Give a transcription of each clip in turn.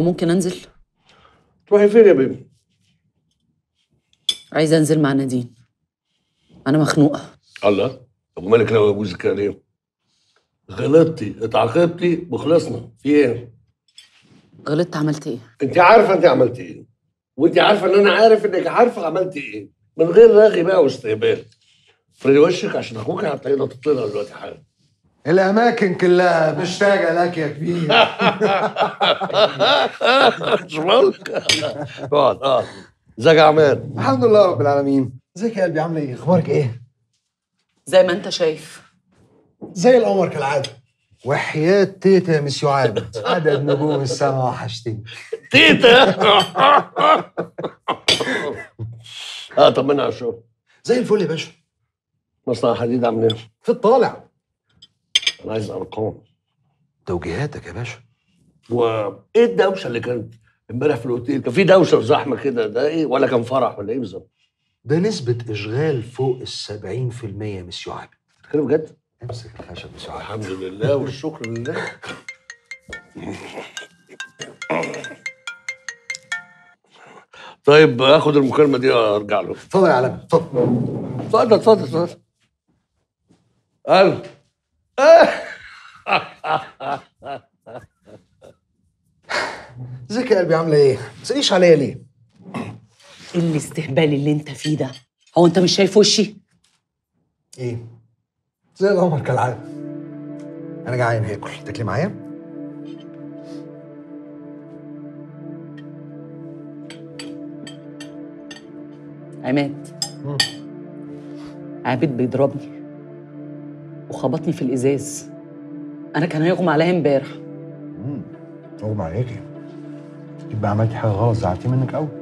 ممكن انزل تروحي فين يا بيبي؟ عايزه انزل مع نادين انا مخنوقه الله طب مالك لو ابوزك كده ليه؟ غلطتي اتعاقبتي وخلصنا في ايه؟ غلطت عملت ايه انت عارفه انت عملتي ايه وانت عارفه ان انا عارف انك عارفه عملتي ايه من غير رغي بقى واستهبال فري وشك عشان اخوك هتلاقيه نطط لنا دلوقتي حالا الاماكن كلها مشتاقه لك يا كبير مش بالك اقعد اقعد ازيك يا عماد الحمد لله رب العالمين ازيك يا قلبي عامله ايه اخبارك ايه زي ما انت شايف زي القمر كالعاده وحياة تيتا يا مسيو عابد عدد نجوم السماء وحشتني تيتا اه طمنا على الشغل زي الفل يا باشا مصنع حديد عامل ايه؟ في الطالع انا عايز ارقام توجيهاتك يا باشا وايه الدوشه اللي كانت امبارح في الاوتيل؟ كان في دوشه وزحمه كده ده ايه ولا كان فرح ولا ايه بالظبط؟ ده نسبة إشغال فوق السبعين في المية يا مسيو عابد بتتكلم بجد؟ امسك الخشب يا مسيو عابد الحمد لله والشكر لله طيب اخد المكالمه دي وارجع له اتفضل يا علامة اتفضل اتفضل اتفضل اتفضل الو ازيك يا قلبي عاملة ايه؟ ما تسأليش عليا ليه؟ ايه الاستهبال اللي انت فيه ده هو انت مش شايف وشي ايه؟ زي القمر كالعادة أنا جعان هاكل تاكلي معايا؟ عماد مم. عابد بيضربني وخبطني في الازاز انا كان هيغمى عليا امبارح امم اغمى عليكي يبقى عملتي حاجة غلط زعلتي منك قوي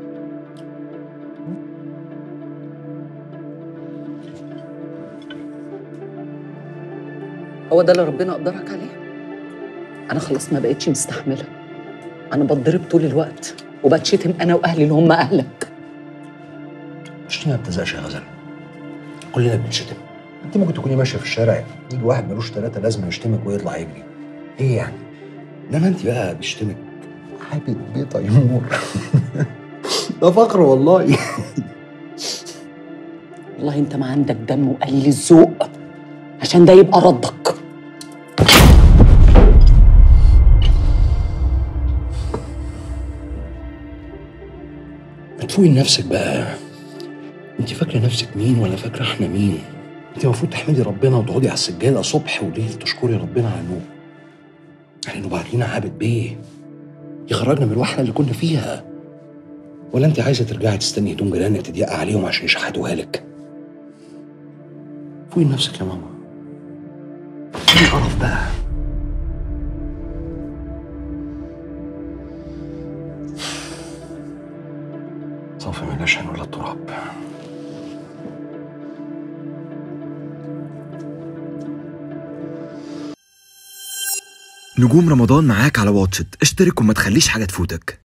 هو ده اللي ربنا قدرك عليه انا خلاص ما بقتش مستحمله انا بتضرب طول الوقت وبتشتم انا واهلي اللي هم اهلك الشتيمة ما بتزهقش يا غزل كلنا بنشتم انت ممكن تكوني ماشيه في الشارع يجي واحد ملوش ثلاثه لازم يشتمك ويطلع يجري ايه يعني انما انت بقى بيشتمك عابد بيه تيمور ده فقر والله والله انت ما عندك دم وقليل الذوق عشان ده يبقى ردك ما تفوقي لنفسك بقى انت فاكره نفسك مين ولا فاكره احنا مين انت المفروض تحمدي ربنا وتقعدي على السجاده صبح وليل تشكري ربنا على انه على انه بعت لنا عابد بيه يخرجنا من الوحله اللي كنا فيها ولا انت عايزه ترجعي تستني هدوم جيرانك تضيق عليهم عشان يشحتوها لك فوقي لنفسك يا ماما ايه القرف بقى صافي من العشان ولا التراب نجوم رمضان معاك على واتشت اشترك وما تخليش حاجة تفوتك